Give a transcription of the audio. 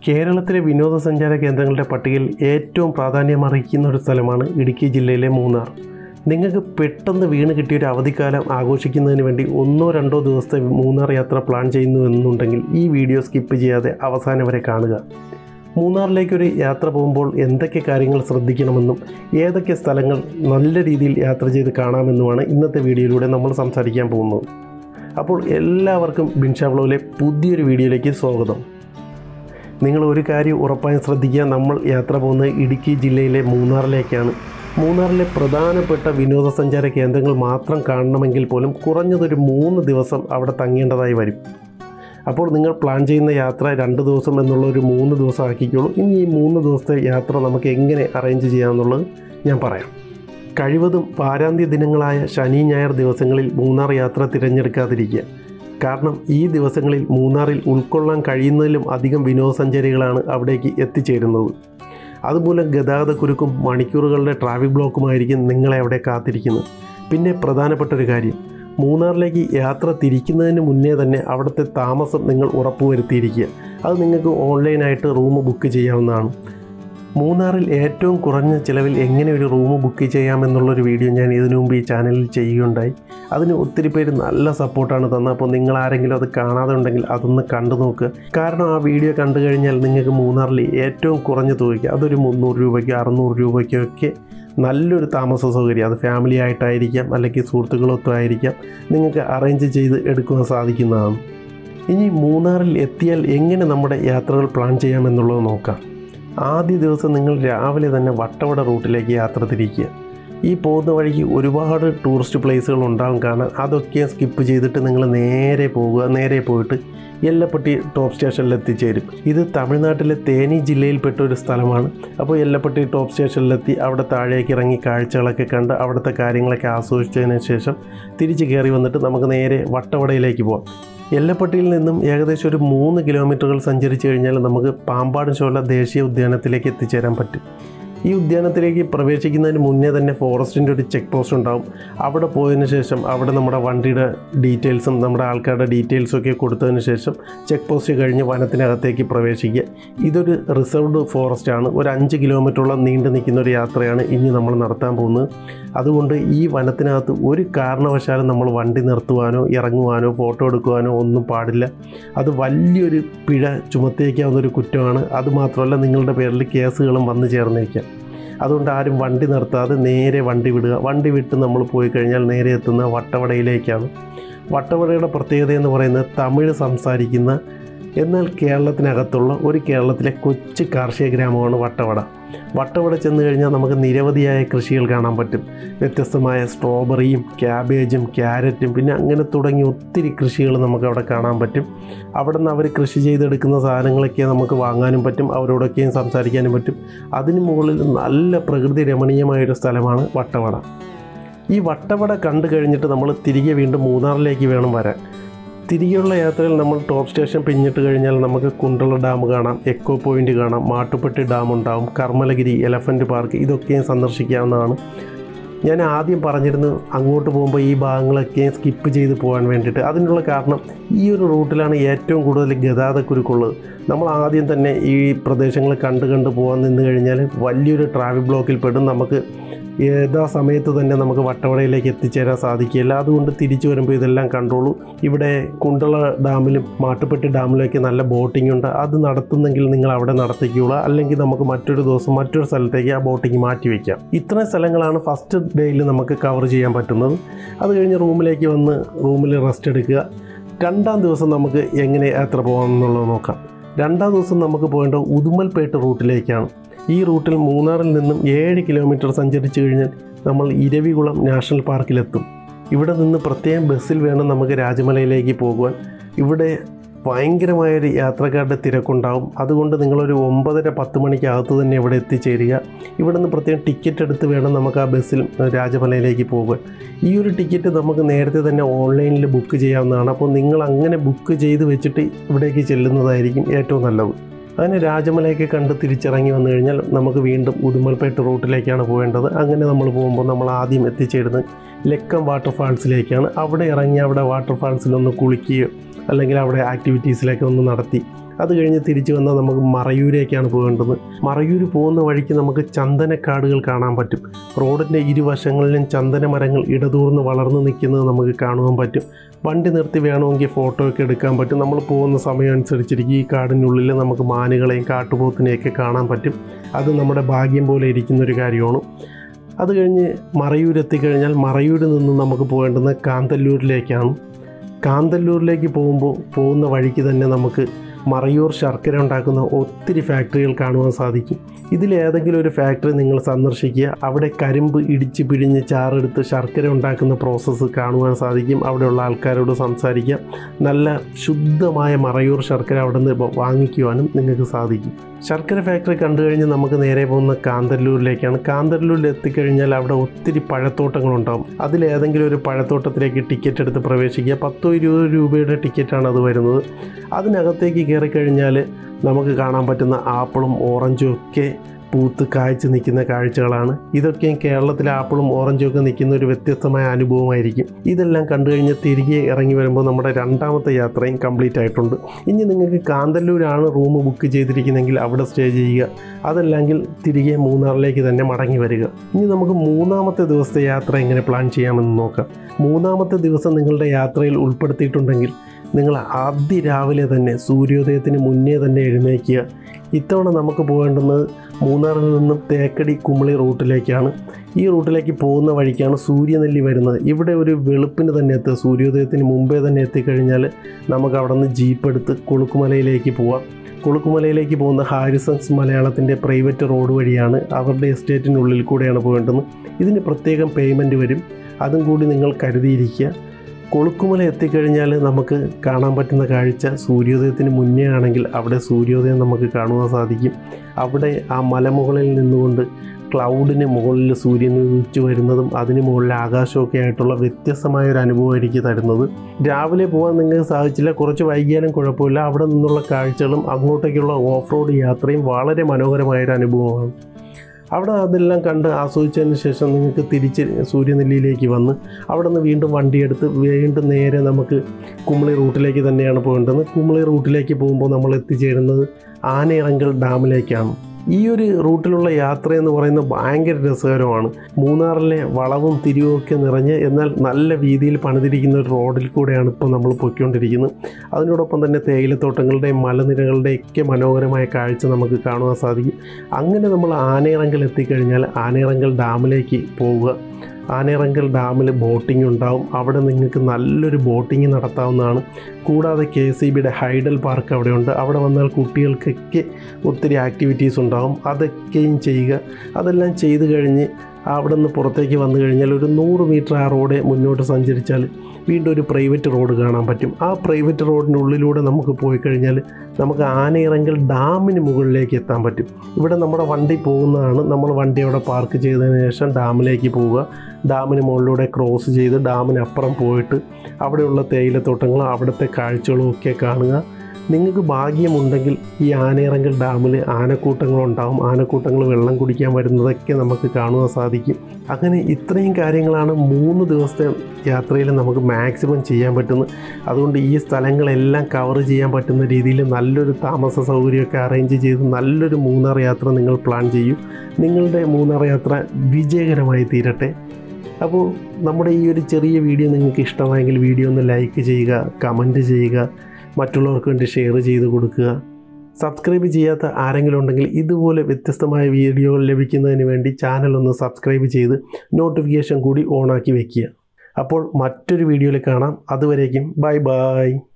കേരളത്തിലെ വിനോദസഞ്ചാര കേന്ദ്രങ്ങളുടെ പട്ടികയിൽ ഏറ്റവും പ്രാധാന്യമർഹിക്കുന്ന ഒരു സ്ഥലമാണ് ഇടുക്കി ജില്ലയിലെ മൂന്നാർ നിങ്ങൾക്ക് പെട്ടെന്ന് വീണ് കിട്ടിയ ഒരു അവധിക്കാലം ആഘോഷിക്കുന്നതിന് വേണ്ടി ഒന്നോ രണ്ടോ ദിവസത്തെ മൂന്നാർ യാത്ര പ്ലാൻ ചെയ്യുന്നു എന്നുണ്ടെങ്കിൽ ഈ വീഡിയോ സ്കിപ്പ് ചെയ്യാതെ അവസാനം വരെ കാണുക മൂന്നാറിലേക്കൊരു യാത്ര പോകുമ്പോൾ എന്തൊക്കെ കാര്യങ്ങൾ ശ്രദ്ധിക്കണമെന്നും ഏതൊക്കെ സ്ഥലങ്ങൾ നല്ല രീതിയിൽ യാത്ര ചെയ്ത് കാണാമെന്നുമാണ് ഇന്നത്തെ വീഡിയോയിലൂടെ നമ്മൾ സംസാരിക്കാൻ പോകുന്നത് അപ്പോൾ എല്ലാവർക്കും ബിൻഷാ വ്ലോഗിലെ പുതിയൊരു വീഡിയോയിലേക്ക് സ്വാഗതം നിങ്ങൾ ഒരു കാര്യം ഉറപ്പായും ശ്രദ്ധിക്കുക നമ്മൾ യാത്ര പോകുന്നത് ഇടുക്കി ജില്ലയിലെ മൂന്നാറിലേക്കാണ് മൂന്നാറിലെ പ്രധാനപ്പെട്ട വിനോദസഞ്ചാര കേന്ദ്രങ്ങൾ മാത്രം കാണണമെങ്കിൽ പോലും കുറഞ്ഞതൊരു മൂന്ന് ദിവസം അവിടെ തങ്ങേണ്ടതായി വരും അപ്പോൾ നിങ്ങൾ പ്ലാൻ ചെയ്യുന്ന യാത്ര രണ്ട് ദിവസം എന്നുള്ള ഒരു മൂന്ന് ദിവസം ആക്കിക്കോളൂ ഇനി ഈ മൂന്ന് ദിവസത്തെ യാത്ര നമുക്ക് എങ്ങനെ അറേഞ്ച് ചെയ്യാമെന്നുള്ളത് ഞാൻ പറയാം കഴിവതും വാരാന്ത്യ ദിനങ്ങളായ ശനി ഞായർ ദിവസങ്ങളിൽ മൂന്നാർ യാത്ര തിരഞ്ഞെടുക്കാതിരിക്കുക കാരണം ഈ ദിവസങ്ങളിൽ മൂന്നാറിൽ ഉൾക്കൊള്ളാൻ കഴിയുന്നതിലും അധികം വിനോദസഞ്ചാരികളാണ് അവിടേക്ക് എത്തിച്ചേരുന്നത് അതുമൂലം ഗതാഗതക്കുരുക്കും മണിക്കൂറുകളുടെ ട്രാഫിക് ബ്ലോക്കുമായിരിക്കും നിങ്ങളെ അവിടെ കാത്തിരിക്കുന്നത് പിന്നെ പ്രധാനപ്പെട്ട ഒരു കാര്യം മൂന്നാറിലേക്ക് യാത്ര തിരിക്കുന്നതിന് മുന്നേ തന്നെ അവിടുത്തെ താമസം നിങ്ങൾ ഉറപ്പുവരുത്തിയിരിക്കുക അത് നിങ്ങൾക്ക് ഓൺലൈനായിട്ട് റൂം ബുക്ക് ചെയ്യാവുന്നതാണ് മൂന്നാറിൽ ഏറ്റവും കുറഞ്ഞ ചിലവിൽ എങ്ങനെ ഒരു റൂം ബുക്ക് ചെയ്യാമെന്നുള്ളൊരു വീഡിയോ ഞാൻ ഇതിനു മുമ്പ് ഈ ചാനലിൽ ചെയ്യുകയുണ്ടായി അതിന് ഒത്തിരി പേര് നല്ല സപ്പോർട്ടാണ് തന്നത് അപ്പോൾ നിങ്ങൾ ആരെങ്കിലും അത് കാണാതെ ഉണ്ടെങ്കിൽ അതൊന്ന് കണ്ടു നോക്കുക കാരണം ആ വീഡിയോ കണ്ടു കഴിഞ്ഞാൽ നിങ്ങൾക്ക് മൂന്നാറിൽ ഏറ്റവും കുറഞ്ഞ തുകയ്ക്ക് അതൊരു മുന്നൂറ് രൂപയ്ക്ക് അറുന്നൂറ് രൂപയ്ക്കൊക്കെ നല്ലൊരു താമസ സൗകര്യം അത് ഫാമിലി ആയിട്ടായിരിക്കാം അല്ലെങ്കിൽ സുഹൃത്തുക്കളൊത്തും ആയിരിക്കാം നിങ്ങൾക്ക് അറേഞ്ച് ചെയ്ത് എടുക്കുവാൻ സാധിക്കുന്നതാണ് ഇനി മൂന്നാറിൽ എത്തിയാൽ എങ്ങനെ നമ്മുടെ യാത്രകൾ പ്ലാൻ ചെയ്യാമെന്നുള്ളത് നോക്കാം ആദ്യ ദിവസം നിങ്ങൾ രാവിലെ തന്നെ വട്ടവട റൂട്ടിലേക്ക് യാത്ര തിരിക്കുക ഈ പോകുന്ന വഴിക്ക് ഒരുപാട് ടൂറിസ്റ്റ് പ്ലേസുകൾ ഉണ്ടാകും കാണാൻ അതൊക്കെ സ്കിപ്പ് ചെയ്തിട്ട് നിങ്ങൾ നേരെ പോകുക നേരെ പോയിട്ട് എല്ലപ്പെട്ടി ടോപ്പ് സ്റ്റേഷനിൽ എത്തിച്ചേരും ഇത് തമിഴ്നാട്ടിലെ തേനി ജില്ലയിൽപ്പെട്ട ഒരു സ്ഥലമാണ് അപ്പോൾ എല്ലപ്പെട്ടി ടോപ്പ് സ്റ്റേഷനിലെത്തി അവിടെ താഴേക്ക് ഇറങ്ങി കാഴ്ചകളൊക്കെ കണ്ട് അവിടുത്തെ കാര്യങ്ങളൊക്കെ ആസ്വദിച്ചതിന് ശേഷം തിരിച്ച് കയറി വന്നിട്ട് നമുക്ക് നേരെ വട്ടവടയിലേക്ക് പോകാം എല്ലപ്പെട്ടിയിൽ നിന്നും ഏകദേശം ഒരു മൂന്ന് കിലോമീറ്ററുകൾ സഞ്ചരിച്ചു കഴിഞ്ഞാൽ നമുക്ക് പാമ്പാടും ചോല ദേശീയ ഉദ്യാനത്തിലേക്ക് എത്തിച്ചേരാൻ പറ്റും ഈ ഉദ്യാനത്തിലേക്ക് പ്രവേശിക്കുന്നതിന് മുന്നേ തന്നെ ഫോറസ്റ്റിൻ്റെ ഒരു ചെക്ക് പോസ്റ്റ് ഉണ്ടാവും അവിടെ പോയതിന് ശേഷം അവിടെ നമ്മുടെ വണ്ടിയുടെ ഡീറ്റെയിൽസും നമ്മുടെ ആൾക്കാരുടെ ഡീറ്റെയിൽസും ഒക്കെ കൊടുത്തതിന് ശേഷം ചെക്ക് പോസ്റ്റ് കഴിഞ്ഞ് വനത്തിനകത്തേക്ക് പ്രവേശിക്കുക ഇതൊരു റിസർവ്ഡ് ഫോറസ്റ്റ് ആണ് ഒരു അഞ്ച് കിലോമീറ്ററോളം നീണ്ടു നിൽക്കുന്ന ഒരു യാത്രയാണ് ഇനി നമ്മൾ നടത്താൻ പോകുന്നത് അതുകൊണ്ട് ഈ വനത്തിനകത്ത് ഒരു കാരണവശാലും നമ്മൾ വണ്ടി നിർത്തുവാനോ ഇറങ്ങുവാനോ ഫോട്ടോ എടുക്കുവാനോ ഒന്നും പാടില്ല അത് വലിയൊരു പിഴ ചുമത്തിയേക്കാവുന്ന ഒരു കുറ്റമാണ് അതുമാത്രമല്ല നിങ്ങളുടെ പേരിൽ കേസുകളും വന്നു ചേർന്നേക്കാം അതുകൊണ്ട് ആരും വണ്ടി നിർത്താതെ നേരെ വണ്ടി വിടുക വണ്ടി വിട്ട് നമ്മൾ പോയി കഴിഞ്ഞാൽ നേരെ എത്തുന്ന വട്ടവടയിലേക്കാണ് വട്ടവടയുടെ പ്രത്യേകത എന്ന് പറയുന്നത് തമിഴ് സംസാരിക്കുന്ന എന്നാൽ കേരളത്തിനകത്തുള്ള ഒരു കേരളത്തിലെ കൊച്ചു കാർഷിക ഗ്രാമമാണ് വട്ടവട വട്ടവട ചെന്ന് കഴിഞ്ഞാൽ നമുക്ക് നിരവധിയായ കൃഷികൾ കാണാൻ പറ്റും വ്യത്യസ്തമായ സ്ട്രോബെറിയും ക്യാബേജും ക്യാരറ്റും പിന്നെ അങ്ങനെ തുടങ്ങി ഒത്തിരി കൃഷികൾ നമുക്ക് അവിടെ കാണാൻ പറ്റും അവിടെ നിന്ന് അവർ കൃഷി ചെയ്തെടുക്കുന്ന സാധനങ്ങളൊക്കെ നമുക്ക് വാങ്ങാനും പറ്റും അവരോടൊക്കെയും സംസാരിക്കാനും പറ്റും അതിന് മുകളിൽ നല്ല പ്രകൃതി രമണീയമായൊരു സ്ഥലമാണ് വട്ടവട ഈ വട്ടവട കണ്ടു കഴിഞ്ഞിട്ട് നമ്മൾ തിരികെ വീണ്ടും മൂന്നാറിലേക്ക് വേണം വരാൻ തിരികെയുള്ള യാത്രയിൽ നമ്മൾ ടോപ്പ് സ്റ്റേഷൻ പിന്നിട്ട് കഴിഞ്ഞാൽ നമുക്ക് കുണ്ടള ഡാം കാണാം എക്കോ പോയിൻ്റ് കാണാം മാട്ടുപ്പെട്ടി ഡാം ഉണ്ടാവും കർമ്മലഗിരി എലഫൻറ്റ് പാർക്ക് ഇതൊക്കെയും സന്ദർശിക്കാവുന്നതാണ് ഞാൻ ആദ്യം പറഞ്ഞിരുന്നു അങ്ങോട്ട് പോകുമ്പോൾ ഈ ഭാഗങ്ങളൊക്കെ സ്കിപ്പ് ചെയ്ത് പോകാൻ വേണ്ടിയിട്ട് അതിനുള്ള കാരണം ഈ ഒരു റൂട്ടിലാണ് ഏറ്റവും കൂടുതൽ ഗതാഗതക്കുരുക്കുള്ളത് നമ്മൾ ആദ്യം തന്നെ ഈ പ്രദേശങ്ങൾ കണ്ട് കണ്ട് പോകാൻ നിന്ന് കഴിഞ്ഞാൽ വലിയൊരു ട്രാഫിക് ബ്ലോക്കിൽ പെടും നമുക്ക് യഥാ സമയത്ത് തന്നെ നമുക്ക് വട്ടവടയിലേക്ക് എത്തിച്ചേരാൻ സാധിക്കില്ല അതുകൊണ്ട് തിരിച്ചു വരുമ്പോൾ ഇതെല്ലാം കണ്ടോളൂ ഇവിടെ കുണ്ടള ഡാമിലും മാട്ടുപ്പെട്ടി ഡാമിലൊക്കെ നല്ല ബോട്ടിംഗ് ഉണ്ട് അത് നടത്തുന്നെങ്കിൽ നിങ്ങൾ അവിടെ നടത്തിക്കുക അല്ലെങ്കിൽ നമുക്ക് മറ്റൊരു ദിവസം മറ്റൊരു സ്ഥലത്തേക്ക് ആ ബോട്ടിംഗ് മാറ്റി വയ്ക്കാം ഇത്രയും സ്ഥലങ്ങളാണ് ഫസ്റ്റ് ഡേയിൽ നമുക്ക് കവർ ചെയ്യാൻ പറ്റുന്നത് അത് കഴിഞ്ഞ് റൂമിലേക്ക് വന്ന് റൂമിൽ റെസ്റ്റ് എടുക്കുക രണ്ടാം ദിവസം നമുക്ക് എങ്ങനെ യാത്ര പോകാമെന്നുള്ളത് നോക്കാം രണ്ടാം ദിവസം നമുക്ക് പോകേണ്ട ഉദുമൽപേട്ട് റൂട്ടിലേക്കാണ് ഈ റൂട്ടിൽ മൂന്നാറിൽ നിന്നും ഏഴ് കിലോമീറ്റർ സഞ്ചരിച്ചു കഴിഞ്ഞാൽ നമ്മൾ ഇരവികുളം നാഷണൽ പാർക്കിലെത്തും ഇവിടെ നിന്ന് പ്രത്യേകം ബസ്സിൽ വേണം നമുക്ക് രാജമലയിലേക്ക് പോകുവാൻ ഇവിടെ ഭയങ്കരമായൊരു യാത്രക്കാരുടെ തിരക്കുണ്ടാവും അതുകൊണ്ട് നിങ്ങളൊരു ഒമ്പതര പത്ത് മണിക്കകത്ത് തന്നെ ഇവിടെ എത്തിച്ചേരുക ഇവിടെ നിന്ന് പ്രത്യേകം ടിക്കറ്റ് എടുത്ത് വേണം നമുക്ക് ആ ബസ്സിൽ രാജമലയിലേക്ക് പോകാൻ ഈ ഒരു ടിക്കറ്റ് നമുക്ക് നേരത്തെ തന്നെ ഓൺലൈനിൽ ബുക്ക് ചെയ്യാവുന്നതാണ് അപ്പോൾ നിങ്ങൾ അങ്ങനെ ബുക്ക് ചെയ്ത് വെച്ചിട്ട് ഇവിടേക്ക് ചെല്ലുന്നതായിരിക്കും ഏറ്റവും നല്ലത് അങ്ങനെ രാജമലയൊക്കെ കണ്ട് തിരിച്ചിറങ്ങി വന്നു കഴിഞ്ഞാൽ നമുക്ക് വീണ്ടും ഉദുമൽപേട്ട് റൂട്ടിലേക്കാണ് പോകേണ്ടത് അങ്ങനെ നമ്മൾ പോകുമ്പോൾ നമ്മൾ ആദ്യം എത്തിച്ചേരുന്നത് ലക്കം വാട്ടർഫാൾസിലേക്കാണ് അവിടെ ഇറങ്ങി അവിടെ വാട്ടർഫാൾസിലൊന്ന് കുളിക്കുകയോ അല്ലെങ്കിൽ അവിടെ ആക്ടിവിറ്റീസിലൊക്കെ ഒന്ന് നടത്തി അത് കഴിഞ്ഞ് തിരിച്ചു വന്നാൽ നമുക്ക് മറയൂരേക്കാണ് പോകേണ്ടത് മറയൂർ പോകുന്ന വഴിക്ക് നമുക്ക് ചന്ദനക്കാടുകൾ കാണാൻ പറ്റും റോഡിൻ്റെ ഇരുവശങ്ങളിലും ചന്ദന മരങ്ങൾ ഇടതൂർന്ന് വളർന്നു നിൽക്കുന്നത് നമുക്ക് കാണുവാൻ പറ്റും വണ്ടി നിർത്തി വേണമെങ്കിൽ ഫോട്ടോ ഒക്കെ എടുക്കാൻ പറ്റും നമ്മൾ പോകുന്ന സമയം അനുസരിച്ചിരിക്കും ഈ കാടിനുള്ളിൽ നമുക്ക് മാനുകളെയും കാട്ടുപോത്തിനെയൊക്കെ കാണാൻ പറ്റും അത് നമ്മുടെ ഭാഗ്യം പോലെ ഇരിക്കുന്നൊരു കാര്യമാണ് അത് കഴിഞ്ഞ് മറയൂർ എത്തിക്കഴിഞ്ഞാൽ മറയൂരിൽ നിന്ന് നമുക്ക് പോകേണ്ടുന്നത് കാന്തല്ലൂരിലേക്കാണ് കാന്തല്ലൂരിലേക്ക് പോകുമ്പോൾ പോകുന്ന വഴിക്ക് തന്നെ നമുക്ക് മറയൂർ ശർക്കര ഉണ്ടാക്കുന്ന ഒത്തിരി ഫാക്ടറികൾ കാണുവാൻ സാധിക്കും ഇതിലേതെങ്കിലും ഒരു ഫാക്ടറി നിങ്ങൾ സന്ദർശിക്കുക അവിടെ കരിമ്പ് ഇടിച്ച് പിഴിഞ്ഞ് ചാറെടുത്ത് ശർക്കര ഉണ്ടാക്കുന്ന പ്രോസസ്സ് കാണുവാൻ സാധിക്കും അവിടെയുള്ള ആൾക്കാരോട് സംസാരിക്കാം നല്ല ശുദ്ധമായ മറയൂർ ശർക്കര അവിടെ നിന്ന് വാങ്ങിക്കുവാനും നിങ്ങൾക്ക് സാധിക്കും ശർക്കര ഫാക്ടറി കണ്ടു കഴിഞ്ഞ് നമുക്ക് നേരെ പോകുന്ന കാന്തല്ലൂരിലേക്കാണ് കാന്തല്ലൂരിൽ എത്തിക്കഴിഞ്ഞാൽ അവിടെ ഒത്തിരി പഴത്തോട്ടങ്ങളുണ്ടാകും അതിലേതെങ്കിലും ഒരു പഴത്തോട്ടത്തിലേക്ക് ടിക്കറ്റ് എടുത്ത് പ്രവേശിക്കുക പത്തോ ഇരുപത് രൂപയുടെ ടിക്കറ്റാണ് അത് വരുന്നത് അതിനകത്തേക്ക് കയറി കഴിഞ്ഞാൽ നമുക്ക് കാണാൻ പറ്റുന്ന ആപ്പിളും ഓറഞ്ചും ഒക്കെ പൂത്ത് കായ്ച്ച് നിൽക്കുന്ന കാഴ്ചകളാണ് ഇതൊക്കെയും കേരളത്തിലെ ആപ്പിളും ഓറഞ്ചും ഒക്കെ നിൽക്കുന്ന ഒരു വ്യത്യസ്തമായ അനുഭവമായിരിക്കും ഇതെല്ലാം കണ്ടു കഴിഞ്ഞ് തിരികെ ഇറങ്ങി വരുമ്പോൾ നമ്മുടെ രണ്ടാമത്തെ യാത്രയും കംപ്ലീറ്റ് ആയിട്ടുണ്ട് ഇനി നിങ്ങൾക്ക് കാന്തല്ലൂരാണ് റൂം ബുക്ക് ചെയ്തിരിക്കുന്നതെങ്കിൽ അവിടെ സ്റ്റേ ചെയ്യുക അതല്ലെങ്കിൽ തിരികെ മൂന്നാറിലേക്ക് തന്നെ മടങ്ങി വരിക ഇനി നമുക്ക് മൂന്നാമത്തെ ദിവസത്തെ യാത്ര എങ്ങനെ പ്ലാൻ ചെയ്യാമെന്ന് നോക്കാം മൂന്നാമത്തെ ദിവസം നിങ്ങളുടെ യാത്രയിൽ ഉൾപ്പെടുത്തിയിട്ടുണ്ടെങ്കിൽ നിങ്ങൾ അതിരാവിലെ തന്നെ സൂര്യോദയത്തിന് മുന്നേ തന്നെ എഴുന്നേൽക്കുക ഇത്തവണ നമുക്ക് പോകേണ്ടുന്നത് മൂന്നാറിൽ നിന്നും തേക്കടി കുമളി റൂട്ടിലേക്കാണ് ഈ റൂട്ടിലേക്ക് പോകുന്ന വഴിക്കാണ് സൂര്യനെല്ലി വരുന്നത് ഇവിടെ ഒരു വെളുപ്പിന് തന്നെ എത്തുക സൂര്യോദയത്തിന് മുമ്പേ തന്നെ എത്തിക്കഴിഞ്ഞാൽ നമുക്ക് അവിടെ നിന്ന് ജീപ്പ് എടുത്ത് കൊളുക്കുമലയിലേക്ക് പോവാം കൊളുക്കുമലയിലേക്ക് പോകുന്ന ഹാരിസൺസ് മലയാളത്തിൻ്റെ പ്രൈവറ്റ് റോഡ് വഴിയാണ് അവരുടെ എസ്റ്റേറ്റിനുള്ളിൽ കൂടെയാണ് പോകേണ്ടത് ഇതിന് പ്രത്യേകം പേയ്മെൻറ്റ് വരും അതും കൂടി നിങ്ങൾ കരുതിയിരിക്കുക കൊളുക്കുമല എത്തിക്കഴിഞ്ഞാൽ നമുക്ക് കാണാൻ പറ്റുന്ന കാഴ്ച സൂര്യോദയത്തിന് മുന്നേ ആണെങ്കിൽ അവിടെ സൂര്യോദയം നമുക്ക് കാണുവാൻ സാധിക്കും അവിടെ ആ മലമുകളിൽ നിന്നുകൊണ്ട് ക്ലൗഡിന് മുകളിൽ സൂര്യൻ ഉദിച്ചു വരുന്നതും അതിന് മുകളിൽ ആകാശമൊക്കെ ആയിട്ടുള്ള വ്യത്യസ്തമായ ഒരു അനുഭവമായിരിക്കും തരുന്നത് രാവിലെ പോകാൻ നിങ്ങൾക്ക് സാധിച്ചില്ല കുറച്ച് വൈകിയാലും കുഴപ്പമില്ല അവിടെ നിന്നുള്ള കാഴ്ചകളും അങ്ങോട്ടേക്കുള്ള ഓഫ് റോഡ് യാത്രയും വളരെ മനോഹരമായൊരു അനുഭവമാണ് അവിടെ അതെല്ലാം കണ്ട് ആസ്വദിച്ചതിന് ശേഷം നിങ്ങൾക്ക് തിരിച്ച് സൂര്യനെല്ലിയിലേക്ക് വന്ന് അവിടെ നിന്ന് വീണ്ടും വണ്ടിയെടുത്ത് വീണ്ടും നേരെ നമുക്ക് കുമളി റൂട്ടിലേക്ക് തന്നെയാണ് പോകേണ്ടത് കുമളി റൂട്ടിലേക്ക് പോകുമ്പോൾ നമ്മൾ എത്തിച്ചേരുന്നത് ആനയിറങ്കൽ ഡാമിലേക്കാണ് ഈ ഒരു റൂട്ടിലുള്ള യാത്ര എന്ന് പറയുന്നത് ഭയങ്കര രസകരമാണ് മൂന്നാറിലെ വളവും തിരിവും ഒക്കെ നിറഞ്ഞ് എന്നാൽ നല്ല വീതിയിൽ പണിതിരിക്കുന്ന ഒരു റോഡിൽ കൂടെയാണ് ഇപ്പോൾ നമ്മൾ പൊയ്ക്കൊണ്ടിരിക്കുന്നത് അതിനോടൊപ്പം തന്നെ തേയിലത്തോട്ടങ്ങളുടെയും മലനിരകളുടെയൊക്കെ മനോഹരമായ കാഴ്ച നമുക്ക് കാണുവാൻ സാധിക്കും അങ്ങനെ നമ്മൾ ആനയിറങ്കൽ എത്തിക്കഴിഞ്ഞാൽ ആനയിറങ്കൽ ഡാമിലേക്ക് പോവുക ആനയിറങ്കൽ ഡാമിൽ ബോട്ടിംഗ് ഉണ്ടാവും അവിടെ നിങ്ങൾക്ക് നല്ലൊരു ബോട്ടിംഗ് നടത്താവുന്നതാണ് കൂടാതെ കെ സി ബിയുടെ ഹൈഡൽ പാർക്ക് അവിടെയുണ്ട് അവിടെ വന്നാൽ കുട്ടികൾക്കൊക്കെ ഒത്തിരി ആക്ടിവിറ്റീസ് ഉണ്ടാവും അതൊക്കെയും ചെയ്യുക അതെല്ലാം ചെയ്ത് കഴിഞ്ഞ് അവിടെ നിന്ന് പുറത്തേക്ക് വന്നു കഴിഞ്ഞാൽ ഒരു നൂറ് മീറ്റർ ആ റോഡ് മുന്നോട്ട് സഞ്ചരിച്ചാൽ വീണ്ടും ഒരു പ്രൈവറ്റ് റോഡ് കാണാൻ പറ്റും ആ പ്രൈവറ്റ് റോഡിൻ്റെ ഉള്ളിലൂടെ നമുക്ക് പോയി കഴിഞ്ഞാൽ നമുക്ക് ആനയിറങ്കൽ ഡാമിന് മുകളിലേക്ക് എത്താൻ പറ്റും ഇവിടെ നമ്മുടെ വണ്ടി പോകുന്നതാണ് നമ്മൾ വണ്ടി അവിടെ പാർക്ക് ചെയ്തതിന് ശേഷം ഡാമിലേക്ക് പോവുക ഡാമിന് മുകളിലൂടെ ക്രോസ് ചെയ്ത് ഡാമിനപ്പുറം പോയിട്ട് അവിടെയുള്ള തേയിലത്തോട്ടങ്ങളും അവിടുത്തെ കാഴ്ചകളും ഒക്കെ കാണുക നിങ്ങൾക്ക് ഭാഗ്യമുണ്ടെങ്കിൽ ഈ ആനയിറങ്കൽ ഡാമിൽ ആനക്കൂട്ടങ്ങളുണ്ടാവും ആനക്കൂട്ടങ്ങൾ വെള്ളം കുടിക്കാൻ വരുന്നതൊക്കെ നമുക്ക് കാണുവാൻ സാധിക്കും അങ്ങനെ ഇത്രയും കാര്യങ്ങളാണ് മൂന്ന് ദിവസത്തെ യാത്രയിൽ നമുക്ക് മാക്സിമം ചെയ്യാൻ പറ്റുന്നത് അതുകൊണ്ട് ഈ സ്ഥലങ്ങളെല്ലാം കവർ ചെയ്യാൻ പറ്റുന്ന രീതിയിൽ നല്ലൊരു താമസ സൗകര്യമൊക്കെ അറേഞ്ച് ചെയ്ത് നല്ലൊരു മൂന്നാർ യാത്ര നിങ്ങൾ പ്ലാൻ ചെയ്യൂ നിങ്ങളുടെ മൂന്നാർ യാത്ര വിജയകരമായി തീരട്ടെ അപ്പോൾ നമ്മുടെ ഈ ഒരു ചെറിയ വീഡിയോ നിങ്ങൾക്ക് ഇഷ്ടമായെങ്കിൽ വീഡിയോ ഒന്ന് ലൈക്ക് ചെയ്യുക കമൻറ്റ് ചെയ്യുക മറ്റുള്ളവർക്ക് വേണ്ടി ഷെയർ ചെയ്ത് കൊടുക്കുക സബ്സ്ക്രൈബ് ചെയ്യാത്ത ആരെങ്കിലും ഉണ്ടെങ്കിൽ ഇതുപോലെ വ്യത്യസ്തമായ വീഡിയോകൾ ലഭിക്കുന്നതിന് വേണ്ടി ചാനൽ ഒന്ന് സബ്സ്ക്രൈബ് ചെയ്ത് നോട്ടിഫിക്കേഷൻ കൂടി ഓണാക്കി വെക്കുക അപ്പോൾ മറ്റൊരു വീഡിയോയിൽ കാണാം അതുവരേക്കും ബൈ ബൈ